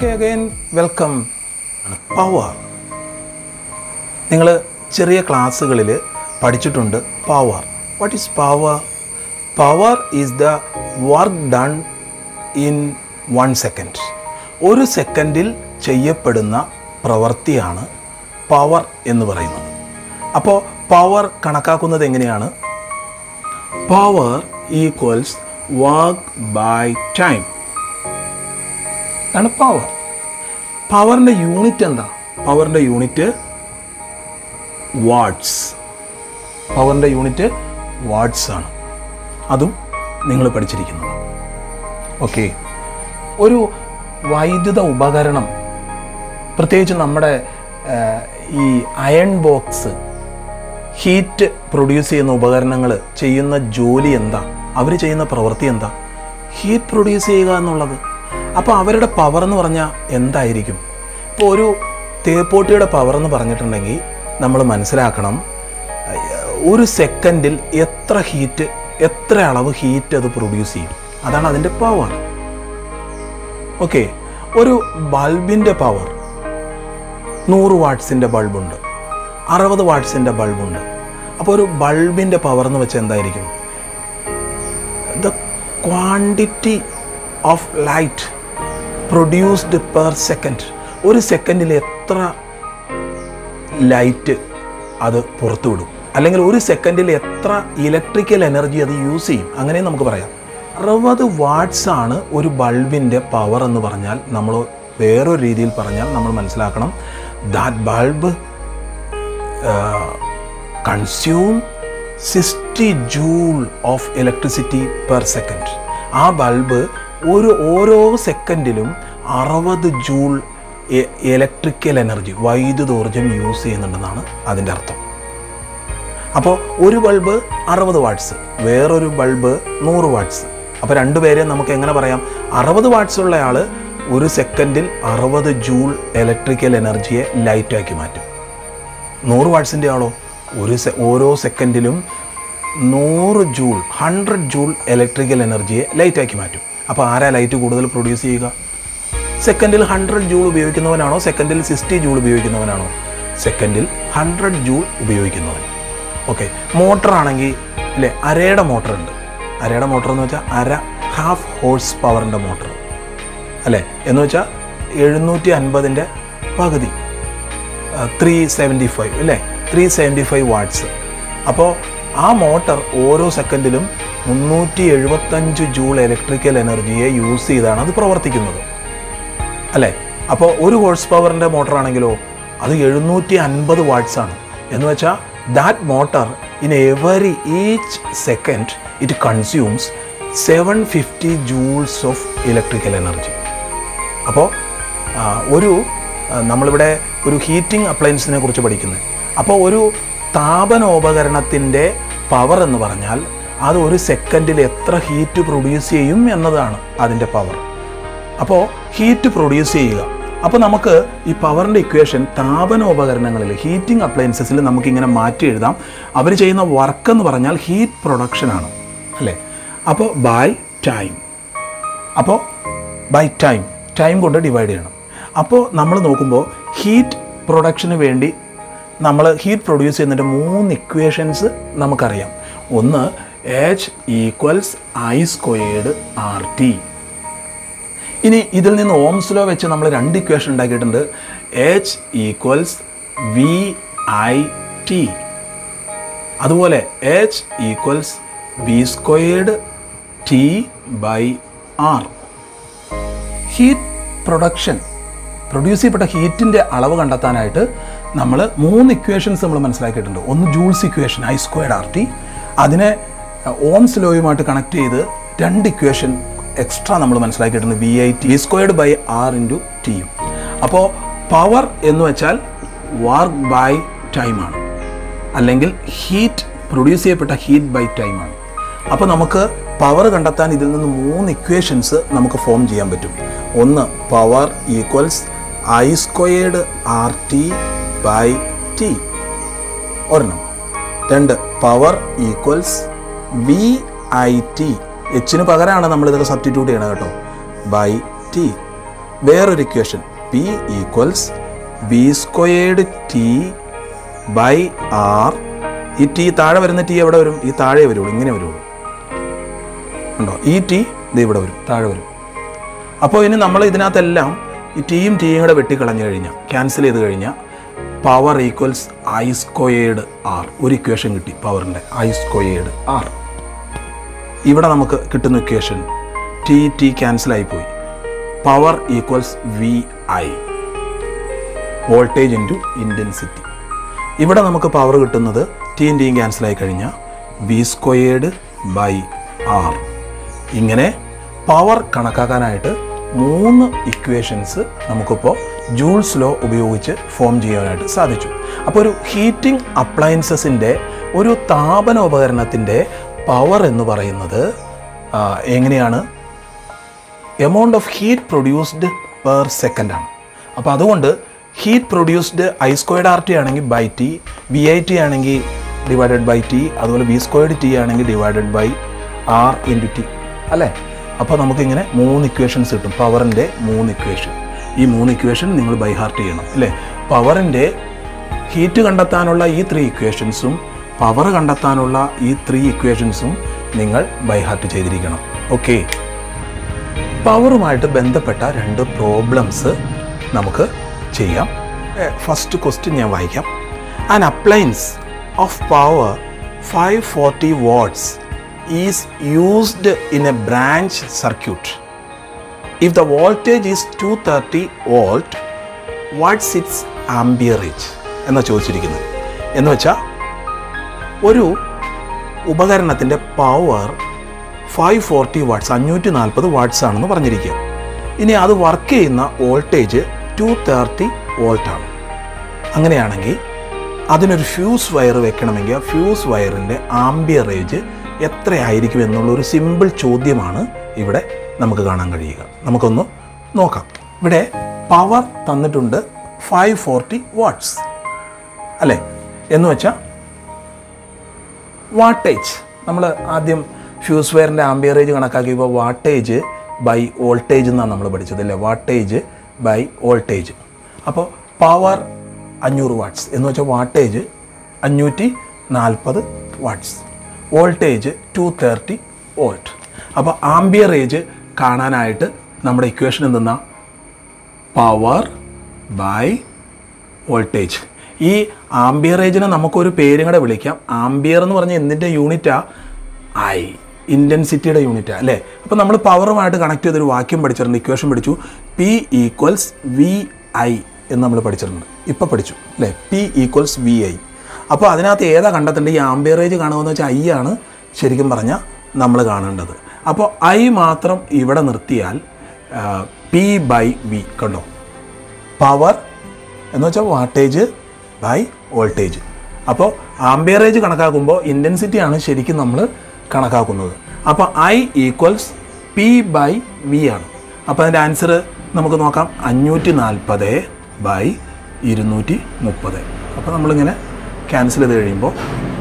okay again welcome power നിങ്ങൾ ചെറിയ ക്ലാസ്സുകളിൽ പഠിച്ചിട്ടുണ്ട് power what is power power is the work done in one second ഒരു സെക്കൻഡിൽ ചെയ്യപ്പെടുന്ന പ്രവൃത്തിയാണ് പവർ എന്ന് പറയുന്നത് അപ്പോൾ പവർ കണക്കാക്കുന്നത് എങ്ങനെയാണ് power equals work by time ആണ് പവർ പവറിൻ്റെ യൂണിറ്റ് എന്താ പവറിൻ്റെ യൂണിറ്റ് വാട്ട്സ് പവറിൻ്റെ യൂണിറ്റ് വാട്ട്സ് ആണ് അതും നിങ്ങൾ പഠിച്ചിരിക്കുന്നു ഓക്കെ ഒരു വൈദ്യുത ഉപകരണം പ്രത്യേകിച്ച് നമ്മുടെ ആ, ഈ അയൺ ബോക്സ് ഹീറ്റ് പ്രൊഡ്യൂസ് ചെയ്യുന്ന ഉപകരണങ്ങൾ ചെയ്യുന്ന ജോലി എന്താ അവർ ചെയ്യുന്ന പ്രവൃത്തി എന്താ ഹീറ്റ് പ്രൊഡ്യൂസ് ചെയ്യുക എന്നുള്ളത് അപ്പോൾ അവരുടെ പവർ എന്ന് പറഞ്ഞാൽ എന്തായിരിക്കും ഇപ്പോൾ ഒരു തേപ്പോട്ടിയുടെ പവർ എന്ന് പറഞ്ഞിട്ടുണ്ടെങ്കിൽ നമ്മൾ മനസ്സിലാക്കണം അഹ് ഒരു സെക്കൻഡിൽ എത്ര ഹീറ്റ് എത്ര അളവ് ഹീറ്റ് അത് പ്രൊഡ്യൂസ് ചെയ്യും അതാണ് അതിൻ്റെ പവർ ഓക്കെ ഒരു ബൾബിൻ്റെ പവർ നൂറ് വാട്ട്സിൻ്റെ ബൾബുണ്ട് അറുപത് വാട്ട്സിൻ്റെ ബൾബുണ്ട് അപ്പോൾ ഒരു ബൾബിൻ്റെ പവർ എന്ന് വെച്ചാൽ എന്തായിരിക്കും the quantity of light produced per second ഒരു സെക്കൻഡിൽ എത്ര ലൈറ്റ് അത് പുറത്തുവിടും അല്ലെങ്കിൽ ഒരു സെക്കൻഡിൽ എത്ര ഇലക്ട്രിക്കൽ എനർജി അത് യൂസ് ചെയ്യും അങ്ങനെ നമുക്ക് പറയാം അറുപത് വാട്ട്സ് ആണ് ഒരു ബൾബിൻ്റെ പവർ എന്ന് പറഞ്ഞാൽ നമ്മൾ വേറൊരു രീതിയിൽ പറഞ്ഞാൽ നമ്മൾ മനസ്സിലാക്കണം that bulb consume sixty joule of electricity per second ആ ബൾബ് ഒരു ഓരോ സെക്കൻഡിലും അറുപത് ജൂൾ ഇലക്ട്രിക്കൽ എനർജി വൈദ്യുതോർജ്ജം യൂസ് ചെയ്യുന്നുണ്ടെന്നാണ് അതിൻ്റെ അർത്ഥം അപ്പോൾ ഒരു ബൾബ് അറുപത് വാട്ട്സ് വേറൊരു ബൾബ് നൂറ് വാട്ട്സ് അപ്പോൾ രണ്ടുപേരെ നമുക്ക് എങ്ങനെ പറയാം അറുപത് വാട്ട്സ് ഉള്ള ആൾ ഒരു സെക്കൻഡിൽ അറുപത് ജൂൾ ഇലക്ട്രിക്കൽ എനർജിയെ ലൈറ്റാക്കി മാറ്റും നൂറ് വാട്ട്സിൻ്റെ ആളോ ഒരു സെ ഓരോ സെക്കൻഡിലും നൂറ് ജൂൾ ഹൺഡ്രഡ് ജൂൾ ഇലക്ട്രിക്കൽ എനർജിയെ ലൈറ്റാക്കി മാറ്റും അപ്പോൾ ആരാ ലൈറ്റ് കൂടുതൽ പ്രൊഡ്യൂസ് ചെയ്യുക സെക്കൻഡിൽ ഹൺഡ്രഡ് ജൂൾ ഉപയോഗിക്കുന്നവനാണോ സെക്കൻഡിൽ സിക്സ്റ്റി ജൂൾ ഉപയോഗിക്കുന്നവനാണോ സെക്കൻഡിൽ ഹൺഡ്രഡ് ജൂൾ ഉപയോഗിക്കുന്നവൻ ഓക്കെ മോട്ടർ ആണെങ്കിൽ ഇല്ലേ അരയുടെ മോട്ടർ ഉണ്ട് അരയുടെ മോട്ടർ എന്ന് വെച്ചാൽ അര ഹാഫ് ഹോഴ്സ് പവറിൻ്റെ മോട്ടർ അല്ലേ എന്ന് വെച്ചാൽ എഴുന്നൂറ്റി അൻപതിൻ്റെ പകുതി ത്രീ സെവൻറ്റി ഫൈവ് അല്ലേ ത്രീ സെവൻറ്റി ഫൈവ് വാട്ട്സ് അപ്പോൾ ആ മോട്ടർ ഓരോ സെക്കൻഡിലും മുന്നൂറ്റി എഴുപത്തഞ്ച് ജൂൾ ഇലക്ട്രിക്കൽ എനർജിയെ യൂസ് ചെയ്താണ് അത് പ്രവർത്തിക്കുന്നത് അല്ലേ അപ്പോൾ ഒരു ഹോഴ്സ് പവറിൻ്റെ മോട്ടർ ആണെങ്കിലോ അത് എഴുന്നൂറ്റി അൻപത് വാട്ട്സ് ആണ് എന്ന് വെച്ചാൽ that motor in every each second it consumes seven fifty joules of electrical energy അപ്പോൾ ആ, ഒരു ആ, നമ്മളിവിടെ ഒരു ഹീറ്റിംഗ് അപ്ലയൻസിനെ കുറിച്ച് പഠിക്കുന്നത് അപ്പോൾ ഒരു താപനോപകരണത്തിൻ്റെ പവർ എന്ന് പറഞ്ഞാൽ അത് ഒരു സെക്കൻഡിൽ എത്ര ഹീറ്റ് പ്രൊഡ്യൂസ് ചെയ്യും എന്നതാണ് അതിൻ്റെ പവർ അപ്പോൾ ഹീറ്റ് പ്രൊഡ്യൂസ് ചെയ്യുക അപ്പോൾ നമുക്ക് ഈ പവറിൻ്റെ ഇക്വേഷൻ താപനോപകരണങ്ങളിൽ ഹീറ്റിംഗ് അപ്ലയൻസസിൽ നമുക്കിങ്ങനെ മാറ്റി എഴുതാം അവർ ചെയ്യുന്ന വർക്ക് എന്ന് പറഞ്ഞാൽ ഹീറ്റ് പ്രൊഡക്ഷനാണ് അല്ലേ അപ്പോൾ ബൈ ടൈം അപ്പോൾ ബൈ ടൈം ടൈം കൊണ്ട് ഡിവൈഡ് ചെയ്യണം അപ്പോൾ നമ്മൾ നോക്കുമ്പോൾ ഹീറ്റ് പ്രൊഡക്ഷന് വേണ്ടി നമ്മൾ ഹീറ്റ് പ്രൊഡ്യൂസ് ചെയ്യുന്നതിൻ്റെ മൂന്ന് ഇക്വേഷൻസ് നമുക്കറിയാം ഒന്ന് H equals I squared R T ഇനി ഇതിൽ നിന്ന് ഓംസ് ലോ വെച്ച് നമ്മൾ രണ്ട് ഇക്വേഷൻ ഉണ്ടാക്കിയിട്ടുണ്ട് H equals V I T അതുപോലെ H equals V squared T by R heat production produce ചെയ്യപ്പെട്ട ഹീറ്റിൻ്റെ അളവ് കണ്ടെത്താനായിട്ട് നമ്മൾ മൂന്ന് ഇക്വേഷൻസ് നമ്മൾ മനസ്സിലാക്കിയിട്ടുണ്ട് ഒന്ന് Joule's equation I squared R T അതിനെ ഓംസ് ലോയുമായിട്ട് കണക്ട് ചെയ്ത് രണ്ട് ഇക്വേഷൻ എക്സ്ട്രാ നമ്മൾ മനസ്സിലാക്കിയിട്ടുണ്ട് V I T squared by R into ടിയും അപ്പോൾ പവർ എന്ന് വെച്ചാൽ വർക്ക് ബൈ ടൈമാണ് അല്ലെങ്കിൽ ഹീറ്റ് പ്രൊഡ്യൂസ് ചെയ്യപ്പെട്ട ഹീറ്റ് ബൈ ടൈമാണ് അപ്പോൾ നമുക്ക് പവർ കണ്ടെത്താൻ ഇതിൽ നിന്ന് മൂന്ന് ഇക്വേഷൻസ് നമുക്ക് ഫോം ചെയ്യാൻ പറ്റും ഒന്ന് power equals I squared R T by T ഒരെണ്ണം രണ്ട് power equals V I T എച്ചിന് പകരമാണ് നമ്മൾ ഇതൊക്കെ സബ്സ്റ്റിറ്റ്യൂട്ട് ചെയ്യണത് കേട്ടോ ബൈ ടി വേറൊരു equation P equals V squared T by R ഈ ടി താഴെ വരുന്ന ടി എവിടെ വരും ഈ താഴെ വരുള്ളൂ ഇങ്ങനെ വരുള്ളൂ ഉണ്ടോ ഈ ടി ഇത് ഇവിടെ വരും താഴെ വരും അപ്പോൾ ഇനി നമ്മൾ ഇതിനകത്തെല്ലാം ഈ ടീയും ടീയും കൂടെ വെട്ടിക്കളഞ്ഞു കഴിഞ്ഞാൽ ക്യാൻസൽ ചെയ്ത് കഴിഞ്ഞാൽ power equals I squared R ഒരു ഇക്വേഷൻ കിട്ടി പവറിൻ്റെ ഐ സ്ക്വയേർഡ് ആർ ഇവിടെ നമുക്ക് കിട്ടുന്ന ഇക്വേഷൻ ടി ടി ക്യാൻസൽ ആയിപ്പോയി power equals V I voltage into intensity ഇവിടെ നമുക്ക് പവർ കിട്ടുന്നത് ടിയും ടിയും ക്യാൻസൽ ആയി കഴിഞ്ഞാൽ വി സ്ക്വയേർഡ് ബൈ ആർ ഇങ്ങനെ പവർ കണക്കാക്കാനായിട്ട് മൂന്ന് ഇക്വേഷൻസ് നമുക്കിപ്പോൾ ജൂൾസ് ലോ ഉപയോഗിച്ച് ഫോം ചെയ്യാനായിട്ട് സാധിച്ചു അപ്പോൾ ഒരു ഹീറ്റിംഗ് അപ്ലയൻസസിൻ്റെ ഒരു താപന ഉപകരണത്തിൻ്റെ പവർ എന്ന് പറയുന്നത് ആ, എങ്ങനെയാണ് amount of heat produced per second ആണ് അപ്പോൾ അതുകൊണ്ട് heat produced I squared R T ആണെങ്കിൽ by T V I T ആണെങ്കിൽ ഡിവൈഡഡ് ബൈ ടി അതുപോലെ വി സ്ക്വയർഡ് ടി ആണെങ്കിൽ divided by R into T അല്ലേ അപ്പോൾ നമുക്കിങ്ങനെ മൂന്ന് ഇക്വേഷൻസ് കിട്ടും പവറിൻ്റെ മൂന്ന് ഇക്വേഷൻ ഈ മൂന്ന് ഇക്വേഷൻ നിങ്ങൾ ബൈ ഹാർട്ട് ചെയ്യണം അല്ലേ പവറിൻ്റെ ഹീറ്റ് കണ്ടെത്താനുള്ള ഈ ത്രീ ഇക്വേഷൻസും പവർ കണ്ടെത്താനുള്ള ഈ ത്രീ ഇക്വേഷൻസും നിങ്ങൾ ബൈ ഹാർട്ട് ചെയ്തിരിക്കണം ഓക്കെ പവറുമായിട്ട് ബന്ധപ്പെട്ട രണ്ട് പ്രോബ്ലംസ് നമുക്ക് ചെയ്യാം ഫസ്റ്റ് ക്വസ്റ്റ്യൻ ഞാൻ വായിക്കാം an appliance of power five forty watts is used in a branch circuit if the voltage is two thirty volt watts its amperage എന്നാ ചോദിച്ചിരിക്കുന്നത് എന്ന് വെച്ചാൽ ഒരു ഉപകരണത്തിൻ്റെ പവർ ഫൈവ് ഫോർട്ടി വാട്ട്സ് അഞ്ഞൂറ്റി നാൽപ്പത് വാട്ട്സ് ആണെന്ന് പറഞ്ഞിരിക്കുക ഇനി അത് വർക്ക് ചെയ്യുന്ന വോൾട്ടേജ് ടു തേർട്ടി വോൾട്ടാണ് അങ്ങനെയാണെങ്കിൽ അതിനൊരു ഫ്യൂസ് വയർ വെക്കണമെങ്കിൽ ആ ഫ്യൂസ് വയറിൻ്റെ ആംബിയറേജ് എത്രയായിരിക്കും എന്നുള്ള ഒരു സിമ്പിൾ ചോദ്യമാണ് ഇവിടെ നമുക്ക് കാണാൻ കഴിയുക നമുക്കൊന്ന് നോക്കാം ഇവിടെ പവർ തന്നിട്ടുണ്ട് ഫൈവ് ഫോർട്ടി വാട്ട്സ് അല്ലേ എന്ന് വെച്ചാൽ വാട്ടേജ് നമ്മൾ ആദ്യം ഫ്യൂസ് വെയറിൻ്റെ ആംബിയറേജ് കണക്കാക്കിയപ്പോൾ വാട്ടേജ് ബൈ വോൾട്ടേജ് എന്നാണ് നമ്മൾ പഠിച്ചത് അല്ലേ വാട്ടേജ് ബൈ വോൾട്ടേജ് അപ്പോൾ പവർ അഞ്ഞൂറ് വാട്ട്സ് എന്ന് വെച്ചാൽ വാട്ടേജ് അഞ്ഞൂറ്റി നാൽപ്പത് watts voltage two thirty volt അപ്പോൾ ആംബിയറേജ് കാണാനായിട്ട് നമ്മുടെ ഇക്വേഷൻ എന്തെന്നാ പവർ ബൈ വോൾട്ടേജ് ഈ ആംബിയറേജിനെ നമുക്കൊരു പേരും കൂടെ വിളിക്കാം ആംബിയർ എന്ന് പറഞ്ഞാൽ എന്തിൻ്റെ യൂണിറ്റാ ഐ ഇൻറ്റൻസിറ്റിയുടെ യൂണിറ്റാ അല്ലേ അപ്പോൾ നമ്മൾ പവറുമായിട്ട് കണക്ട് ചെയ്തൊരു വാക്യം പഠിച്ചിട്ടുണ്ട് ഇക്വേഷൻ പഠിച്ചു പി ഈക്വൽസ് വി ഐ എന്ന് നമ്മൾ പഠിച്ചിട്ടുണ്ട് ഇപ്പോൾ പഠിച്ചു അല്ലേ പി ഈക്വൽസ് വി ഐ അപ്പോൾ അതിനകത്ത് ഏതാ കണ്ടെത്തേണ്ടത് ഈ ആംബിയറേജ് കാണുമെന്ന് വെച്ചാൽ ഐ ആണ് ശരിക്കും പറഞ്ഞാൽ നമ്മൾ കാണേണ്ടത് അപ്പോൾ ഐ മാത്രം ഇവിടെ നിർത്തിയാൽ പി ബൈ വി കണ്ടോ പവർ എന്ന് വെച്ചാൽ വാട്ടേജ് ബൈ വോൾട്ടേജ് അപ്പോൾ ആംബിയറേജ് കണക്കാക്കുമ്പോൾ ഇൻറ്റൻസിറ്റി ആണ് ശരിക്കും നമ്മൾ കണക്കാക്കുന്നത് അപ്പോൾ I equals P by V ആണ് അപ്പോൾ അതിൻ്റെ ആൻസർ നമുക്ക് നോക്കാം അഞ്ഞൂറ്റി നാൽപ്പത് ബൈ ഇരുന്നൂറ്റി മുപ്പത് അപ്പോൾ നമ്മളിങ്ങനെ ക്യാൻസൽ ചെയ്ത് കഴിയുമ്പോൾ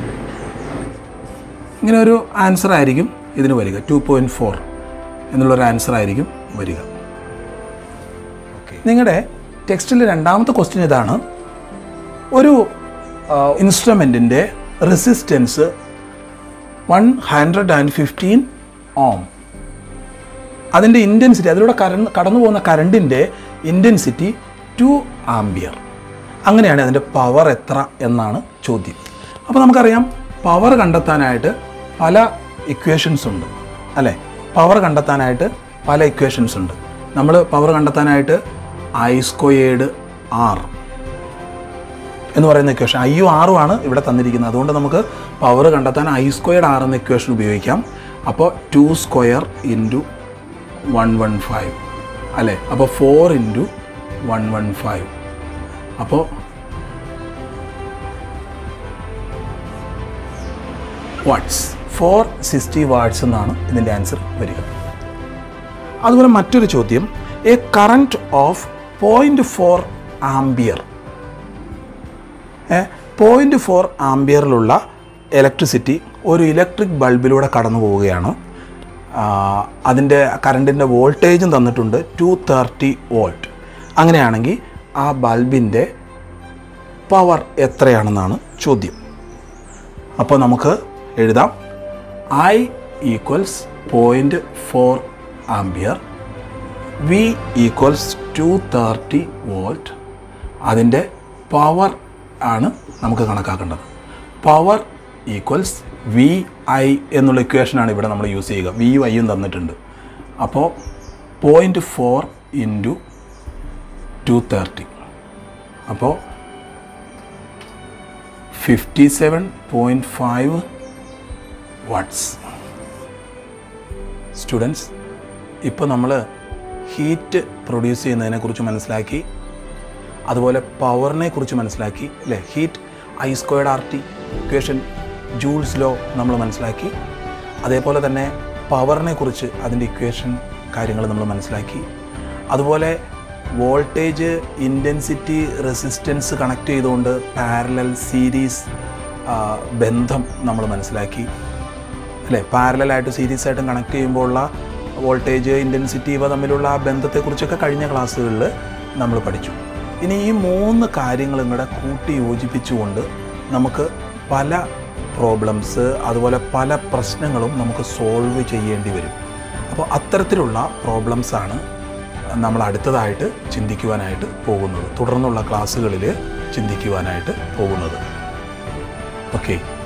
ഇങ്ങനെ ഒരു ആൻസർ ആയിരിക്കും ഇതിന് വരിക ടു പോയിൻറ്റ് ഫോർ എന്നുള്ളൊരു ആൻസർ ആയിരിക്കും വരിക നിങ്ങളുടെ ടെക്സ്റ്റിലെ രണ്ടാമത്തെ ക്വസ്റ്റ്യൻ ഇതാണ് ഒരു ഇൻസ്ട്രുമെൻറ്റിൻ്റെ resistance one hundred and fifteen ohm അതിൻ്റെ ഇൻറ്റൻസിറ്റി അതിലൂടെ കരണ്ട് കടന്നു പോകുന്ന കറണ്ടിൻ്റെ ഇൻറ്റൻസിറ്റി ടു ആംബിയർ അങ്ങനെയാണ് അതിൻ്റെ പവർ എത്ര എന്നാണ് ചോദ്യം അപ്പോൾ നമുക്കറിയാം പവർ കണ്ടെത്താനായിട്ട് പല ഇക്വേഷൻസ് ഉണ്ട് അല്ലേ പവർ കണ്ടെത്താനായിട്ട് പല ഇക്വേഷൻസ് ഉണ്ട് നമ്മൾ പവർ കണ്ടെത്താനായിട്ട് ഐ സ്ക്വയേർഡ് ആർ എന്ന് പറയുന്ന ഇക്വേഷൻ ഐയും ആറും ആണ് ഇവിടെ തന്നിരിക്കുന്നത് അതുകൊണ്ട് നമുക്ക് പവർ കണ്ടെത്താൻ ഐ സ്ക്വയർഡ് ആർ എന്ന ഇക്വേഷൻ ഉപയോഗിക്കാം അപ്പോൾ two square into one one five അല്ലേ അപ്പോൾ four into one one five അപ്പോൾ വാട്ട്സ് ഫോർ സിക്സ്റ്റി വാട്ട്സ് എന്നാണ് ഇതിൻ്റെ ആൻസർ വരിക അതുപോലെ മറ്റൊരു ചോദ്യം a current of point four ampere point four ആംബിയറിലുള്ള ഇലക്ട്രിസിറ്റി ഒരു ഇലക്ട്രിക് ബൾബിലൂടെ കടന്നു പോവുകയാണ് അതിൻ്റെ കറണ്ടിൻ്റെ വോൾട്ടേജും തന്നിട്ടുണ്ട് ടു തേർട്ടി വോൾട്ട് അങ്ങനെയാണെങ്കിൽ ആ ബൾബിൻ്റെ പവർ എത്രയാണെന്നാണ് ചോദ്യം അപ്പോൾ നമുക്ക് എഴുതാം I equals point four ampere V equals two thirty volt അതിൻ്റെ പവർ ആണ് നമുക്ക് കണക്കാക്കേണ്ടത് പവർ ഈക്വൽസ് വി ഐ എന്നുള്ള ഇക്വേഷനാണ് ഇവിടെ നമ്മൾ യൂസ് ചെയ്യുക വി ഐയും തന്നിട്ടുണ്ട് അപ്പോൾ point four into two thirty അപ്പോൾ fifty seven point five watts students ഇപ്പോൾ നമ്മൾ ഹീറ്റ് പ്രൊഡ്യൂസ് ചെയ്യുന്നതിനെക്കുറിച്ച് മനസ്സിലാക്കി അതുപോലെ പവറിനെ കുറിച്ച് മനസ്സിലാക്കി അല്ലേ heat I squared R T equation Joule's law നമ്മൾ മനസ്സിലാക്കി അതേപോലെ തന്നെ പവറിനെ കുറിച്ച് അതിൻ്റെ ഇക്വേഷൻ കാര്യങ്ങൾ നമ്മൾ മനസ്സിലാക്കി അതുപോലെ വോൾട്ടേജ് ഇൻറ്റൻസിറ്റി റെസിസ്റ്റൻസ് കണക്ട് ചെയ്തുകൊണ്ട് പാരലൽ സീരീസ് ബന്ധം നമ്മൾ മനസ്സിലാക്കി അല്ലേ പാരലായിട്ട് സീരീസ് ആയിട്ടും കണക്ട് ചെയ്യുമ്പോൾ ഉള്ള വോൾട്ടേജ് ഇൻറ്റൻസിറ്റി ഇവ തമ്മിലുള്ള ആ ബന്ധത്തെക്കുറിച്ചൊക്കെ കഴിഞ്ഞ ക്ലാസ്സുകളിൽ നമ്മൾ പഠിച്ചു ഇനി ഈ മൂന്ന് കാര്യങ്ങളും കൂടെ കൂട്ടി യോജിപ്പിച്ചുകൊണ്ട് നമുക്ക് പല പ്രോബ്ലംസ് അതുപോലെ പല പ്രശ്നങ്ങളും നമുക്ക് സോൾവ് ചെയ്യേണ്ടി വരും അപ്പോൾ അത്തരത്തിലുള്ള പ്രോബ്ലംസാണ് നമ്മൾ അടുത്തതായിട്ട് ചിന്തിക്കുവാനായിട്ട് പോകുന്നത് തുടർന്നുള്ള ക്ലാസ്സുകളിൽ ചിന്തിക്കുവാനായിട്ട് പോകുന്നത് ഓക്കെ